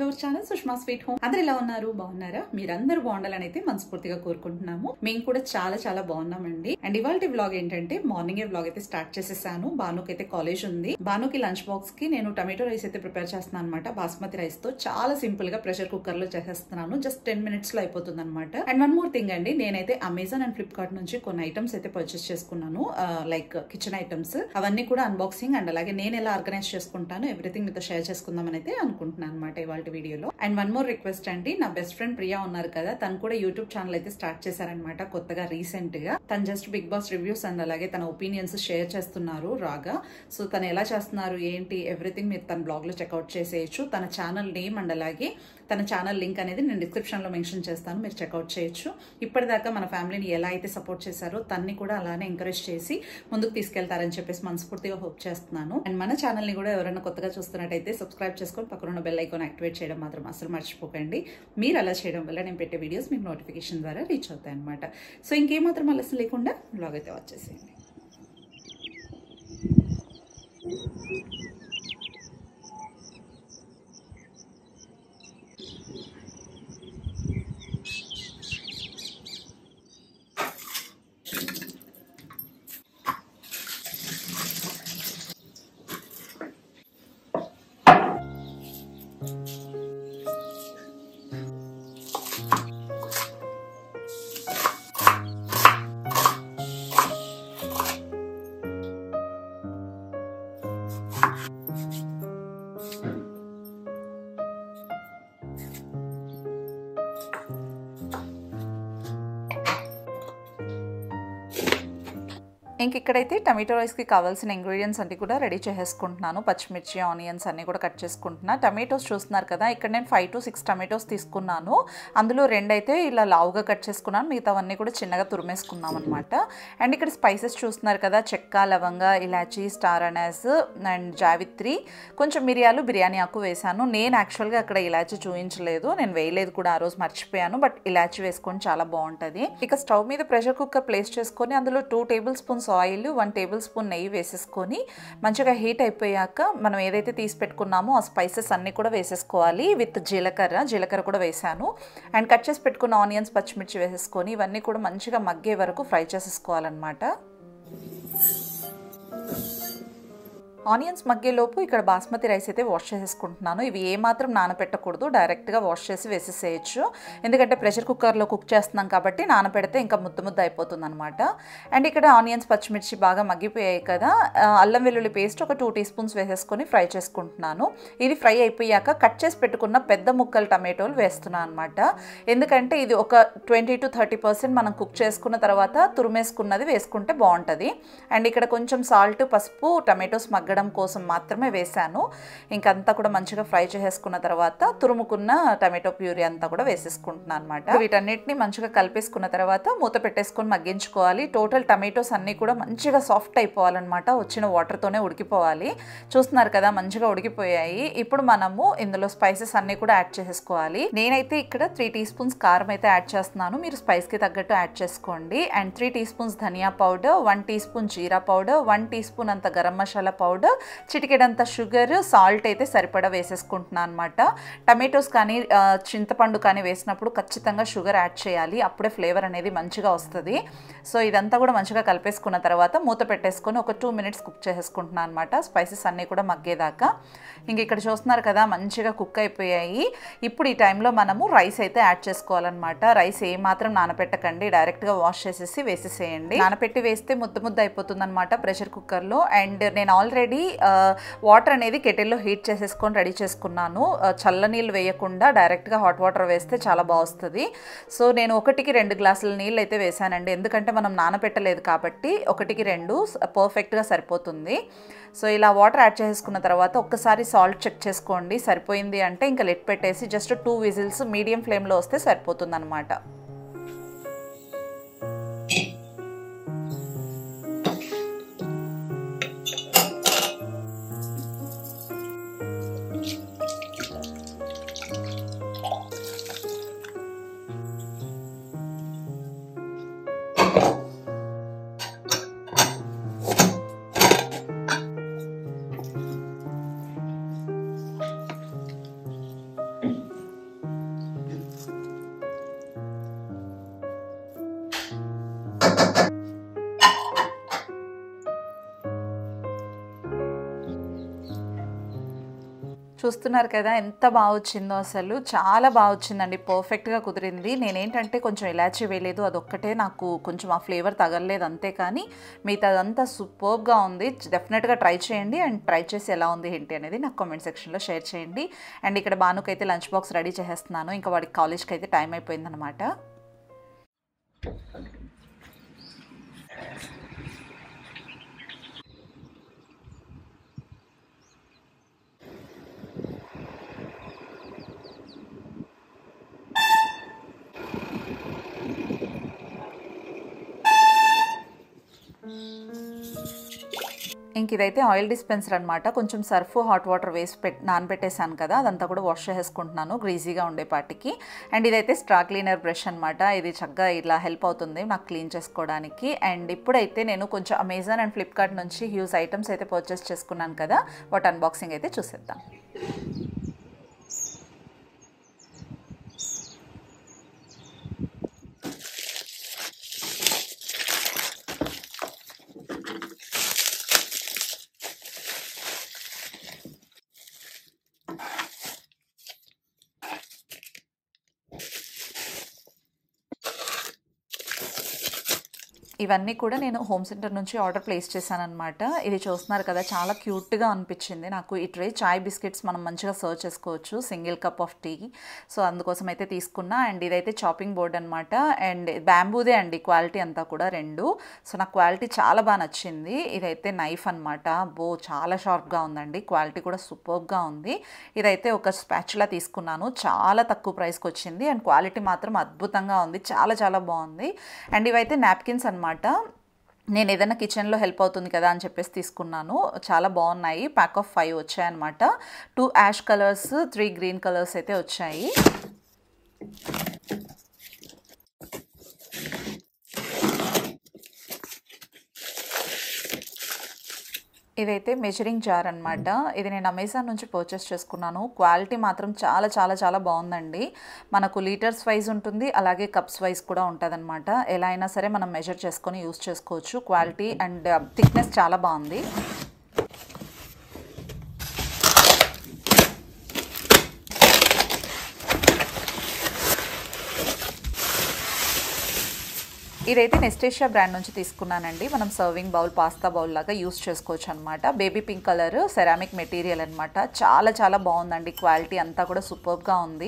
hour channel Sushma sweet home అందరు ఎలా ఉన్నారు బాగున్నారా మీరందరూ బాగుండాలని అయితే మనస్ఫూర్తిగా కోరుకుంటున్నాము మేము కూడా చాలా చాలా బాగున్నామండి అండ్ ఇవాళ వ్లాగ్ ఏంటంటే మార్నింగ్ వ్లాగ్ అయితే స్టార్ట్ చేసేసాను బానుకి అయితే కాలేజ్ ఉంది బానుకి లంచ్ బాక్స్ కి నేను టమాటో రైస్ అయితే ప్రిపేర్ చేస్తున్నాను అనమాట బాస్మతి రైస్ తో చాలా సింపుల్ గా ప్రెషర్ కుక్కర్ లో చేసేస్తున్నాను జస్ట్ టెన్ మినిట్స్ లో అయిపోతుంది అనమాట అండ్ వన్ మోర్ థింగ్ అండి నేనైతే అమెజాన్ అండ్ ఫ్లిప్కార్ట్ నుంచి కొన్ని ఐటమ్స్ అయితే పర్చేస్ చేసుకున్నాను లైక్ కిచెన్ ఐటమ్స్ అవన్నీ కూడా అన్బాక్సింగ్ అండ్ అలాగే నేను ఎలా ఆర్గనైజ్ చేసుకుంటాను ఎవ్రీథింగ్ మీతో షేర్ చేసుకుందామని అయితే అనుకుంటున్నాను అనమాట ఇవాళ వీడియోలో అండ్ వన్ మోర్ రిక్వెస్ట్ అండి నా బెస్ట్ ఫ్రెండ్ ప్రియా ఉన్నారు కదా తను కూడా యూట్యూబ్ ఛానల్ అయితే స్టార్ట్ చేశారనమాట కొత్తగా రీసెంట్ గా తను just Bigg Boss reviews and అలాగే తన ఒపీనియన్స్ షేర్ చేస్తున్నారు రాగా సో తను ఎలా చేస్తున్నారు ఏంటి ఎవ్రీథింగ్ మీరు తన బ్లాగ్ లో చెక్అవుట్ చేసేయచ్చు తన ఛానల్ నేమ్ అండ్ అలాగే తన ఛానల్ లింక్ అనేది నేను డిస్క్రిప్షన్ లో మెన్షన్ చేస్తాను మీరు చెక్అవుట్ చేయొచ్చు ఇప్పటిదాకా మన ఫ్యామిలీని ఎలా అయితే సపోర్ట్ చేశారో తన్ని కూడా అలానే ఎంకరేజ్ చేసి ముందుకు తీసుకెళ్తారని చెప్పేసి మనస్ఫూర్తిగా హోప్ చేస్తున్నాను అండ్ మన ఛానల్ ని కూడా ఎవరైనా కొత్తగా చూస్తున్నట్టయితే సబ్స్క్రైబ్ చేసుకొని పక్కన ఉన్న బెల్ ఐకాన్ యాక్టివేట్ చేయడం మాత్రం అసలు మర్చిపోకండి మీరు అలా చేయడం వల్ల నేను పెట్టే వీడియోస్ మీకు నోటిఫికేషన్ ద్వారా రీచ్ అవుతాయి అనమాట సో ఇంకేమాత్రం ఆలస్యం లేకుండా బ్లాగ్ అయితే వచ్చేసేయండి ఇంక ఇక్కడైతే టమాటో రైస్కి కావాల్సిన ఇంగ్రీడియంట్స్ అన్ని కూడా రెడీ చేసేసుకుంటున్నాను పచ్చిమిర్చి ఆనియన్స్ అన్ని కూడా కట్ చేసుకుంటున్నా టమాటోస్ చూస్తున్నారు కదా ఇక్కడ నేను ఫైవ్ టు సిక్స్ టమాటోస్ తీసుకున్నాను అందులో రెండు అయితే ఇలా లావుగా కట్ చేసుకున్నాను మిగతావన్నీ కూడా చిన్నగా తురిమేసుకున్నాం అనమాట అండ్ ఇక్కడ స్పైసెస్ చూస్తున్నారు కదా చెక్క లవంగ ఇలాచీ స్టార్ అనస్ అండ్ జావిత్రి కొంచెం మిరియాలు బిర్యానీ ఆకు వేశాను నేను యాక్చువల్గా అక్కడ ఇలాచీ చూపించలేదు నేను వేయలేదు కూడా ఆ రోజు మర్చిపోయాను బట్ ఇలాచీ వేసుకొని చాలా బాగుంటుంది ఇక స్టవ్ మీద ప్రెషర్ కుక్కర్ ప్లేస్ చేసుకొని అందులో two tablespoons oil one tablespoon నెయ్యి వేసేసుకొని మంచిగా హీట్ అయిపోయాక మనం ఏదైతే తీసి పెట్టుకున్నామో ఆ స్పైసెస్ అన్నీ కూడా వేసేసుకోవాలి విత్ జీలకర్ర జీలకర్ర కూడా వేసాను అండ్ కట్ చేసి పెట్టుకున్న ఆనియన్స్ పచ్చిమిర్చి వేసేసుకొని ఇవన్నీ కూడా మంచిగా మగ్గే వరకు ఫ్రై చేసేసుకోవాలన్నమాట ఆనియన్స్ మగ్గేలోపు ఇక్కడ బాస్మతి రైస్ అయితే వాష్ చేసేసుకుంటున్నాను ఇవి ఏమాత్రం నానపెట్టకూడదు డైరెక్ట్గా వాష్ చేసి వేసేసేయచ్చు ఎందుకంటే ప్రెషర్ కుక్కర్లో కుక్ చేస్తున్నాం కాబట్టి నానపెడితే ఇంకా ముద్ద ముద్ద అయిపోతుంది అనమాట అండ్ ఇక్కడ ఆనియన్స్ పచ్చిమిర్చి బాగా మగ్గిపోయాయి కదా అల్లం వెల్లుల్లి పేస్ట్ ఒక టూ టీ స్పూన్స్ వేసేసుకొని ఫ్రై చేసుకుంటున్నాను ఇది ఫ్రై అయిపోయాక కట్ చేసి పెట్టుకున్న పెద్ద ముక్కలు టమాటోలు వేస్తున్నాను అనమాట ఎందుకంటే ఇది ఒక ట్వంటీ టు థర్టీ పర్సెంట్ మనం కుక్ చేసుకున్న తర్వాత తురిమేసుకున్నది వేసుకుంటే బాగుంటుంది అండ్ ఇక్కడ కొంచెం సాల్ట్ పసుపు టమాటోస్ మగ్గ మగ్గడం కోసం మాత్రమే వేశాను ఇంకంతా కూడా మంచిగా ఫ్రై చేసేసుకున్న తర్వాత తురుముకున్న టమాటో ప్యూరీ అంతా కూడా వేసేసుకుంటున్నాను అనమాట వీటన్నిటిని మంచిగా కలిపేసుకున్న తర్వాత మూత పెట్టేసుకొని మగ్గించుకోవాలి టోటల్ టమాటోస్ అన్నీ కూడా మంచిగా సాఫ్ట్ అయిపోవాలన్నమాట వచ్చిన వాటర్తోనే ఉడికిపోవాలి చూస్తున్నారు కదా మంచిగా ఉడికిపోయాయి ఇప్పుడు మనము ఇందులో స్పైసెస్ అన్నీ కూడా యాడ్ చేసేసుకోవాలి నేనైతే ఇక్కడ త్రీ టీ స్పూన్స్ కారం అయితే యాడ్ చేస్తున్నాను మీరు స్పైస్కి తగ్గట్టు యాడ్ చేసుకోండి అండ్ త్రీ టీ స్పూన్స్ ధనియా పౌడర్ వన్ టీ స్పూన్ జీరా పౌడర్ వన్ టీ స్పూన్ అంత గరం మసాలా పౌడర్ చిటికెడంత షుగర్ సాల్ట్ అయితే సరిపడా వేసేసుకుంటున్నాను అనమాట టమాటోస్ కానీ చింతపండు కానీ వేసినప్పుడు ఖచ్చితంగా షుగర్ యాడ్ చేయాలి అప్పుడే ఫ్లేవర్ అనేది మంచిగా వస్తుంది సో ఇదంతా కూడా మంచిగా కలిపేసుకున్న తర్వాత మూత పెట్టేసుకొని ఒక టూ మినిట్స్ కుక్ చేసేసుకుంటున్నాను అనమాట స్పైసెస్ అన్నీ కూడా మగ్గేదాకా ఇంక ఇక్కడ చూస్తున్నారు కదా మంచిగా కుక్ అయిపోయాయి ఇప్పుడు ఈ టైంలో మనము రైస్ అయితే యాడ్ చేసుకోవాలన్నమాట రైస్ ఏమాత్రం నానపెట్టకండి డైరెక్ట్గా వాష్ చేసేసి వేసేసేయండి నానపెట్టి వేస్తే ముద్ద ముద్ద అయిపోతుంది అనమాట ప్రెషర్ కుక్కర్లో అండ్ నేను ఆల్రెడీ వాటర్ అనేది కెటిల్లో హీట్ చేసేసుకొని రెడీ చేసుకున్నాను చల్ల నీళ్ళు వేయకుండా డైరెక్ట్గా హాట్ వాటర్ వేస్తే చాలా బాగుస్తుంది సో నేను ఒకటికి రెండు గ్లాసుల నీళ్ళు అయితే వేసానండి ఎందుకంటే మనం నానపెట్టలేదు కాబట్టి ఒకటికి రెండు పర్ఫెక్ట్గా సరిపోతుంది సో ఇలా వాటర్ యాడ్ చేసుకున్న తర్వాత ఒక్కసారి సాల్ట్ చెక్ చేసుకోండి సరిపోయింది అంటే ఇంకా లెట్ పెట్టేసి జస్ట్ టూ విజిల్స్ మీడియం ఫ్లేమ్లో వస్తే సరిపోతుంది అనమాట చూస్తున్నారు కదా ఎంత బాగా వచ్చిందో అసలు చాలా బాగా వచ్చిందండి పర్ఫెక్ట్గా కుదిరింది నేనేంటంటే కొంచెం ఇలాచీ వేయలేదు అదొక్కటే నాకు కొంచెం ఆ ఫ్లేవర్ తగలలేదు అంతే కానీ మిగతా అదంతా సూపర్గా ఉంది డెఫినెట్గా ట్రై చేయండి అండ్ ట్రై చేసి ఎలా ఉంది ఏంటి అనేది నాకు కామెంట్ సెక్షన్లో షేర్ చేయండి అండ్ ఇక్కడ బానుకైతే లంచ్ బాక్స్ రెడీ చేసేస్తున్నాను ఇంకా వాడికి కాలేజ్కి అయితే టైం అయిపోయిందనమాట ఇంక ఇదైతే ఆయిల్ డిస్పెన్సర్ అనమాట కొంచెం సర్ఫ్ హాట్ వాటర్ వేసి పెట్ నానబెట్టేసాను కదా అదంతా కూడా వాష్ చేసేసుకుంటున్నాను గ్రీజీగా ఉండే పాటికి అండ్ ఇదైతే స్ట్రా క్లీనర్ బ్రష్ అనమాట ఇది చక్కగా ఇలా హెల్ప్ అవుతుంది నాకు క్లీన్ చేసుకోవడానికి అండ్ ఇప్పుడైతే నేను కొంచెం అమెజాన్ అండ్ ఫ్లిప్కార్ట్ నుంచి హ్యూజ్ ఐటమ్స్ అయితే పర్చేస్ చేసుకున్నాను కదా వాటి అన్బాక్సింగ్ అయితే చూసేద్దాం ఇవన్నీ కూడా నేను హోమ్ సెంటర్ నుంచి ఆర్డర్ ప్లేస్ చేశానమాట ఇది చూస్తున్నారు కదా చాలా క్యూట్గా అనిపించింది నాకు ఈ ట్రే చాయ్ బిస్కెట్స్ మనం మంచిగా సర్వ్ చేసుకోవచ్చు single cup of tea so అందుకోసం అయితే తీసుకున్నా అండ్ ఇదైతే చాపింగ్ బోర్డ్ అనమాట అండ్ బ్యాంబూదే అండి క్వాలిటీ అంతా కూడా రెండు సో నాకు క్వాలిటీ చాలా బాగా నచ్చింది ఇదైతే నైఫ్ అనమాట బో చాలా షార్ప్గా ఉందండి క్వాలిటీ కూడా సూపర్గా ఉంది ఇదైతే ఒక స్పాచ్లా తీసుకున్నాను చాలా తక్కువ ప్రైస్కి వచ్చింది అండ్ క్వాలిటీ మాత్రం అద్భుతంగా ఉంది చాలా చాలా బాగుంది అండ్ ఇవైతే నాప్కిన్స్ అనమాట నేను ఏదైనా కిచెన్లో హెల్ప్ అవుతుంది కదా అని చెప్పేసి తీసుకున్నాను చాలా బాగున్నాయి ప్యాక్ ఆఫ్ ఫైవ్ వచ్చాయన్నమాట two ash colours three green colours అయితే వచ్చాయి ఇదైతే మెజరింగ్ జార్ అనమాట ఇది నేను అమెజాన్ నుంచి పర్చేస్ చేసుకున్నాను క్వాలిటీ మాత్రం చాలా చాలా చాలా బాగుందండి మనకు లీటర్స్ వైజ్ ఉంటుంది అలాగే కప్స్ వైజ్ కూడా ఉంటుందన్నమాట ఎలా అయినా సరే మనం మెజర్ చేసుకొని యూస్ చేసుకోవచ్చు క్వాలిటీ అండ్ థిక్నెస్ చాలా బాగుంది ఇదైతే నెస్టేషియా బ్రాండ్ నుంచి తీసుకున్నానండి మనం సర్వింగ్ బౌల్ పాస్తా బౌల్ లాగా యూస్ చేసుకోవచ్చు అనమాట baby pink colour ceramic material అనమాట చాలా చాలా బాగుందండి క్వాలిటీ అంతా కూడా సూపర్గా ఉంది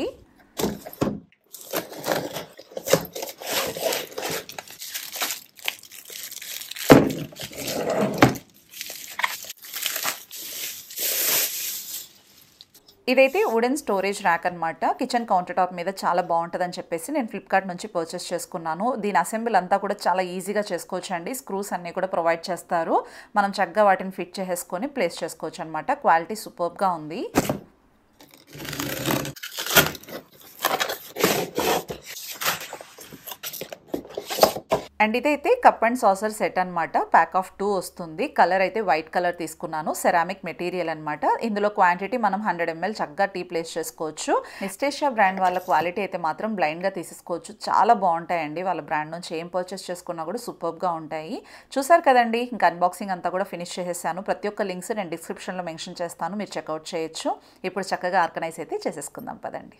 ఇదైతే వుడెన్ స్టోరేజ్ ర్యాక్ అనమాట కిచెన్ కౌంటర్ టాప్ మీద చాలా బాగుంటుందని చెప్పేసి నేను ఫ్లిప్కార్ట్ నుంచి పర్చేస్ చేసుకున్నాను దీని అసెంబ్లీ అంతా కూడా చాలా ఈజీగా చేసుకోవచ్చు అండి స్క్రూస్ అన్నీ కూడా ప్రొవైడ్ చేస్తారు మనం చక్కగా వాటిని ఫిట్ చేసేసుకొని ప్లేస్ చేసుకోవచ్చు అనమాట క్వాలిటీ సూపర్గా ఉంది అండ్ ఇదైతే కప్ అండ్ సాసర్ సెట్ అనమాట ప్యాక్ ఆఫ్ టూ వస్తుంది కలర్ అయితే వైట్ కలర్ తీసుకున్నాను సెరామిక్ మెటీరియల్ అనమాట ఇందులో క్వాంటిటీ మనం హండ్రెడ్ ఎంఎల్ చక్కగా టీ ప్లేస్ చేసుకోవచ్చు నిస్టేషియా బ్రాండ్ వాళ్ళ క్వాలిటీ అయితే మాత్రం బ్లైండ్గా తీసేసుకోవచ్చు చాలా బాగుంటాయండి వాళ్ళ బ్రాండ్ నుంచి ఏం పర్చేస్ చేసుకున్నా కూడా సూపర్గా ఉంటాయి చూసారు కదండి ఇంకా అన్బాక్సింగ్ అంతా కూడా ఫినిష్ చేసేసాను ప్రతి ఒక్క లింక్స్ నేను డిస్క్రిప్షన్లో మెన్షన్ చేస్తాను మీరు చెక్అవుట్ చేయొచ్చు ఇప్పుడు చక్కగా ఆర్గనైజ్ అయితే చేసేసుకుందాం పదండి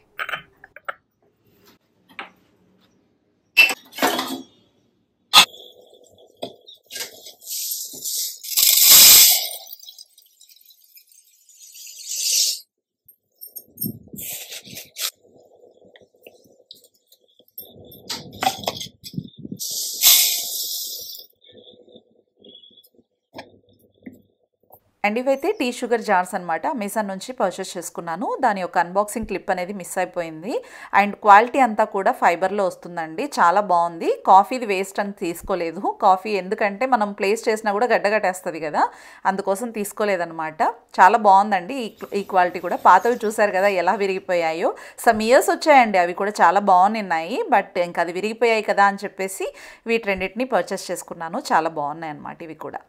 అండ్ ఇవైతే టీ షుగర్ జార్స్ అనమాట అమెజాన్ నుంచి పర్చేస్ చేసుకున్నాను దాని యొక్క అన్బాక్సింగ్ క్లిప్ అనేది మిస్ అయిపోయింది అండ్ క్వాలిటీ అంతా కూడా ఫైబర్లో వస్తుందండి చాలా బాగుంది కాఫీది వేస్ట్ అని తీసుకోలేదు కాఫీ ఎందుకంటే మనం ప్లేస్ చేసినా కూడా గడ్డగట్టేస్తుంది కదా అందుకోసం తీసుకోలేదనమాట చాలా బాగుందండి ఈ ఈ క్వాలిటీ కూడా పాతవి చూసారు కదా ఎలా విరిగిపోయాయో సమ్ ఇయర్స్ వచ్చాయండి అవి కూడా చాలా బాగున్నాయి బట్ ఇంకా అది విరిగిపోయాయి కదా అని చెప్పేసి వీటి రెండింటిని పర్చేస్ చేసుకున్నాను చాలా బాగున్నాయి అన్నమాట ఇవి కూడా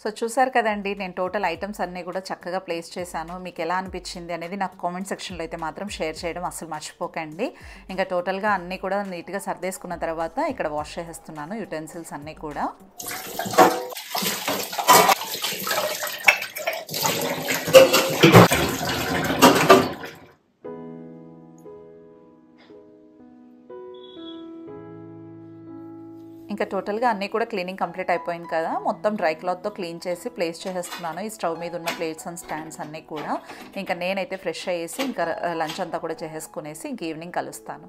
సో చూసారు కదండి నేను టోటల్ ఐటమ్స్ అన్నీ కూడా చక్కగా ప్లేస్ చేశాను మీకు ఎలా అనిపించింది అనేది నాకు కామెంట్ సెక్షన్లో అయితే మాత్రం షేర్ చేయడం అసలు మర్చిపోకండి ఇంకా టోటల్గా అన్నీ కూడా నీట్గా సర్దేసుకున్న తర్వాత ఇక్కడ వాష్ చేసేస్తున్నాను యుటెన్సిల్స్ అన్నీ కూడా ఇంకా టోటల్గా అన్నీ కూడా క్లీనింగ్ కంప్లీట్ అయిపోయింది కదా మొత్తం డ్రై క్లాత్తో క్లీన్ చేసి ప్లేస్ చేసేస్తున్నాను ఈ స్టవ్ మీద ఉన్న ప్లేట్స్ అండ్ స్టాండ్స్ అన్నీ కూడా ఇంకా నేనైతే ఫ్రెష్ అయ్యేసి ఇంకా లంచ్ అంతా కూడా చేసేసుకునేసి ఇంక ఈవినింగ్ కలుస్తాను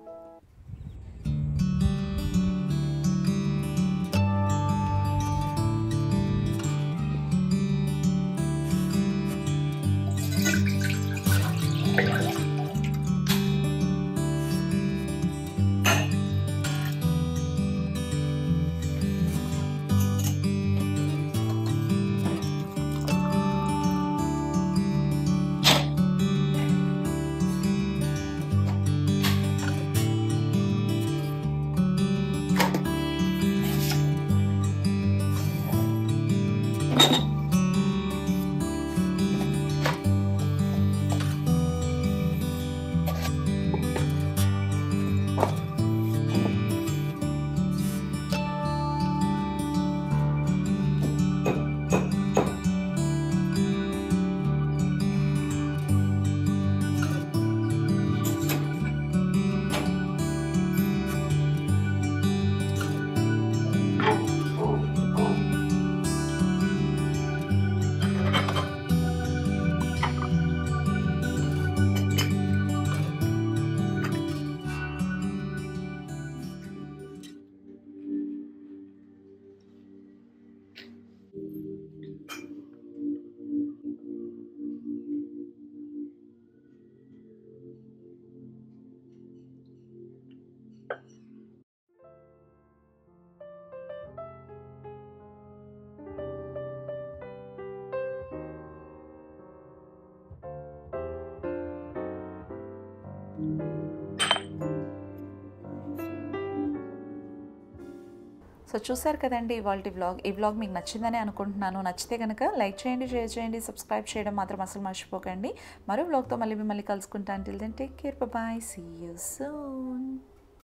సో చూసారు కదండి ఇవాళ వ్లాగ్ ఈ వ్లాగ్ మీకు నచ్చిందని అనుకుంటున్నాను నచ్చితే కనుక లైక్ చేయండి షేర్ చేయండి సబ్స్క్రైబ్ చేయడం మాత్రం అసలు మర్చిపోకండి మరో వ్లాగ్తో మళ్ళీ మిమ్మల్ని కలుసుకుంటాను till then take care bye see you soon